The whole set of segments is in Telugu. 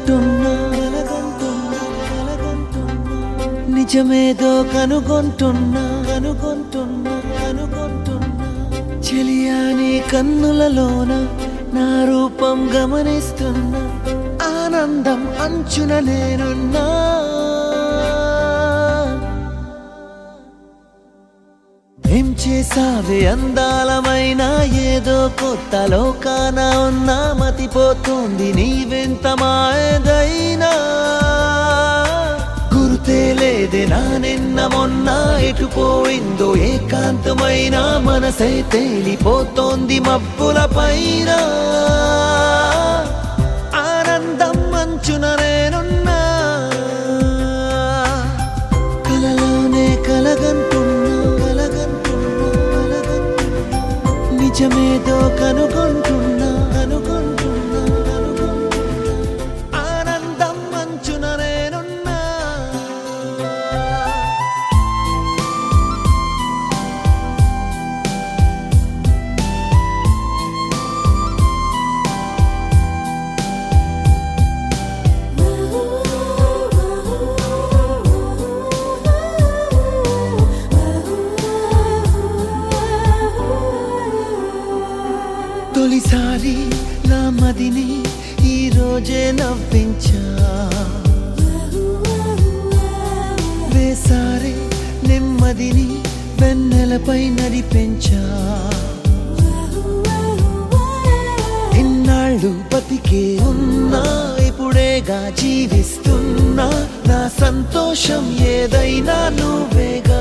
కలగంటున్నా కలగంటున్నా కలగంటున్నా నిజమేదో కనుగొంటున్నా కనుగొంటున్నా కనుగొంటున్నా చెలియాని కన్నులలోన నా రూపం గమనిస్తున్నా ఆనందం అంచున నేనున్నా ఏం చేసావే అందాలమైన ఏదో కొత్త లోకాన ఉన్నా మతిపోతుంది నీవెంత మాయదైనా గుర్తే లేదే నా నిన్న మొన్న ఎటుపోయిందో ఏకాంతమైన మనసై తేలిపోతోంది మబ్బుల పైన ఆనందం మంచున నేనున్నా కలలోనే కలగంటున్నా కలగంటున్నా కలగంటున్నా నిజమేదో కనుగొంటున్నా కనుగొంటున్నా కనుగొంటున్నా ఆనందం మంచున నేనున్నా తొలిసారి నా మదిని ఈ రోజే నవ్వించా వేసారే నెమ్మదిని వెన్నెలపై నడిపించా ఇన్నాళ్ళు బతికే ఉన్నా ఇప్పుడేగా జీవిస్తున్నా నా సంతోషం ఏదైనా నువ్వేగా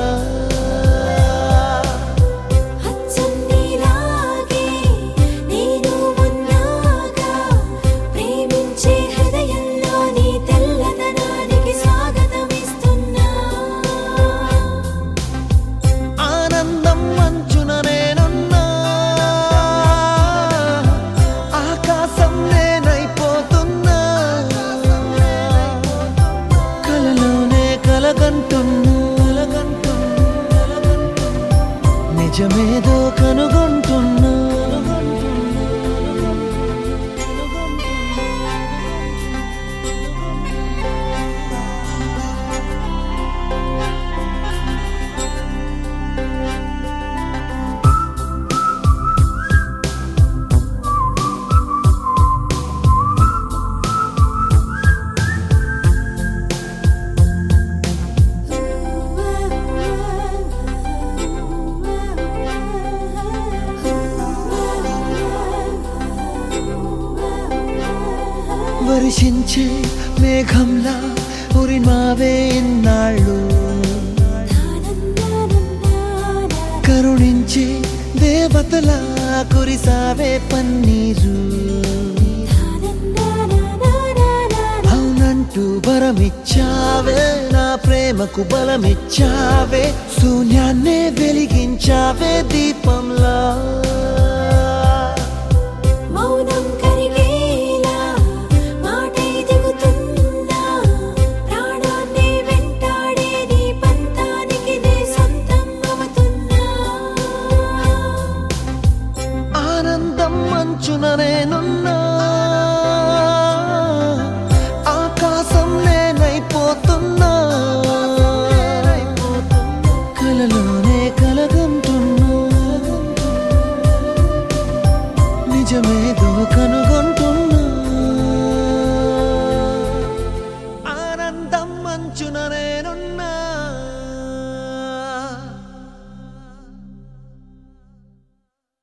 అచ్చం నీలాగే నేను ఉన్నాగా ప్రేమించే హృదయంలో నీ తెల్లదనానికి స్వాగతమిస్తున్నా ఆనందం మంచున నేనున్నా ఆకాశం నేనైపోతున్నా కలలోనే కలగంటున్నా కలగంటున్నా కలగంటున్నా నిజమేదో కనుగొంటున్నా వర్షించే మేఘంలా ఉరిమావే ఇన్నాళ్ళు కరుణించే దేవతలా కురిసావే పన్నీరు అవునంటూ వరమిచ్చావే నా ప్రేమకు బలమిచ్చావే శూన్యాన్నే వెలిగించావే దీపంలా మౌనం కరిగేలా మాటై దిగుతున్నా ప్రాణాన్ని వెంటాడే నీ పంతానికి నే సొంతం అవుతున్నా ఆనందం మంచున నేనున్నా